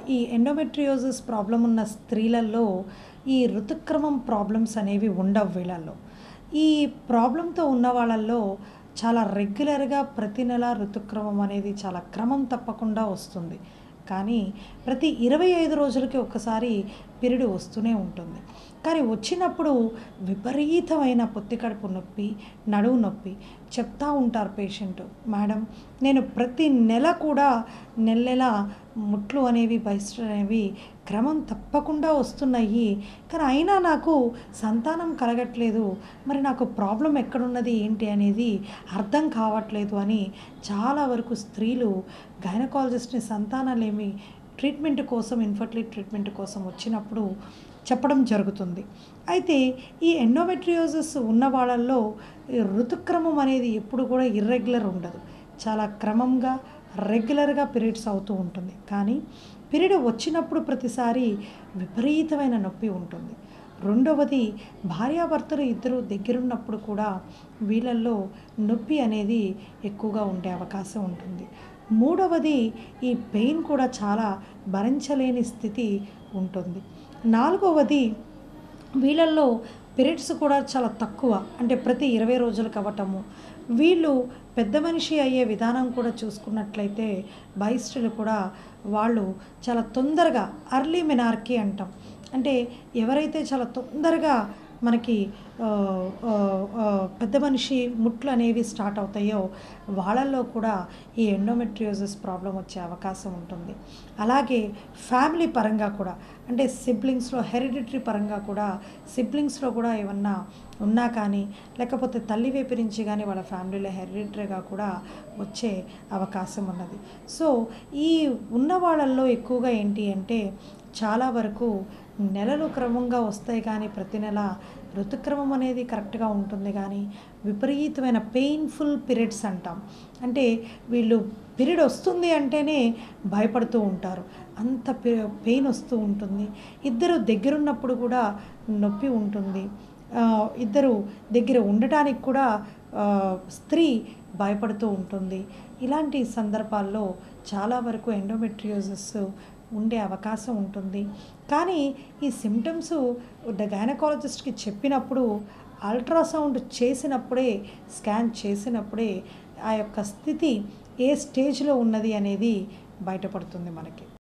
ఈ endometriosis problem ఉన్న స్త్రీలలో ఈ ఋతుక్రమం ప్రాబ్లమ్స్ అనేవి ఉండవు వీళ్ళల్లో ఈ ప్రాబ్లంతో ఉన్న వాళ్ళల్లో చాలా రెగ్యులర్గా ప్రతి నెల ఋతుక్రమం అనేది చాలా క్రమం తప్పకుండా వస్తుంది కానీ ప్రతి ఇరవై ఐదు రోజులకి ఒక్కసారి పీరియడ్ వస్తూనే ఉంటుంది కానీ వచ్చినప్పుడు విపరీతమైన పొత్తి కడుపు నొప్పి నడువు నొప్పి చెప్తా ఉంటారు పేషెంట్ మేడం నేను ప్రతి నెల కూడా నెల నెల ముట్లు అనేవి బహిష్ట అనేవి క్రమం తప్పకుండా వస్తున్నాయి కానీ అయినా నాకు సంతానం కలగట్లేదు మరి నాకు ప్రాబ్లం ఎక్కడున్నది ఏంటి అనేది అర్థం కావట్లేదు అని చాలా వరకు స్త్రీలు గైనకాలజిస్ట్ని సంతానాలేమి ట్రీట్మెంట్ కోసం ఇన్ఫర్టిలిటీ ట్రీట్మెంట్ కోసం వచ్చినప్పుడు చెప్పడం జరుగుతుంది అయితే ఈ ఎండోమెట్రియోసిస్ ఉన్న వాళ్ళల్లో ఈ ఋతుక్రమం అనేది ఎప్పుడు కూడా ఇర్రెగ్యులర్ ఉండదు చాలా క్రమంగా రెగ్యులర్గా పీరియడ్స్ అవుతూ ఉంటుంది కానీ పీరియడ్ వచ్చినప్పుడు ప్రతిసారి విపరీతమైన నొప్పి ఉంటుంది రెండవది భార్యాభర్తలు ఇద్దరు దగ్గరున్నప్పుడు కూడా వీళ్ళల్లో నొప్పి అనేది ఎక్కువగా ఉండే అవకాశం ఉంటుంది మూడవది ఈ పెయిన్ కూడా చాలా భరించలేని స్థితి ఉంటుంది నాలుగవది వీళ్ళల్లో పీరియడ్స్ కూడా చాలా తక్కువ అంటే ప్రతి ఇరవై రోజులకు అవ్వటము వీళ్ళు పెద్ద మనిషి అయ్యే విధానం కూడా చూసుకున్నట్లయితే బహిష్టులు కూడా వాళ్ళు చాలా తొందరగా అర్లీ మెనార్కీ అంటాం అంటే ఎవరైతే చాలా తొందరగా మనకి ఆ, ఆ, ఆ, పెద్ద మనిషి ముట్లు అనేవి స్టార్ట్ అవుతాయో వాళ్ళల్లో కూడా ఈ ఎండోమెట్రియోసిస్ ప్రాబ్లం వచ్చే అవకాశం ఉంటుంది అలాగే ఫ్యామిలీ పరంగా కూడా అంటే సిబ్లింగ్స్లో హెరిడిటరీ పరంగా కూడా సిబ్లింగ్స్లో కూడా ఏమన్నా ఉన్నా కానీ లేకపోతే తల్లి వైపు నుంచి కానీ వాళ్ళ ఫ్యామిలీలో హెరిడిటరీగా కూడా వచ్చే అవకాశం ఉన్నది సో ఈ ఉన్న వాళ్ళల్లో ఎక్కువగా ఏంటి అంటే చాలా వరకు నెలలు క్రమంగా వస్తాయి కానీ ప్రతి నెల ఋతుక్రమం అనేది కరెక్ట్గా ఉంటుంది కానీ విపరీతమైన పెయిన్ఫుల్ పీరియడ్స్ అంటాం అంటే వీళ్ళు పీరియడ్ వస్తుంది అంటేనే భయపడుతూ ఉంటారు అంత పెయిన్ వస్తూ ఉంటుంది ఇద్దరు దగ్గరున్నప్పుడు కూడా నొప్పి ఉంటుంది ఆ, ఇద్దరు దగ్గర ఉండటానికి కూడా ఆ, స్త్రీ భయపడుతూ ఉంటుంది ఇలాంటి సందర్భాల్లో చాలా వరకు ఎండోమెట్రియోసిస్ ఉండే అవకాశం ఉంటుంది కానీ ఈ సిమ్టమ్స్ గైనకాలజిస్ట్కి చెప్పినప్పుడు అల్ట్రాసౌండ్ చేసినప్పుడే స్కాన్ చేసినప్పుడే ఆ యొక్క స్థితి ఏ స్టేజ్లో ఉన్నది అనేది బయటపడుతుంది మనకి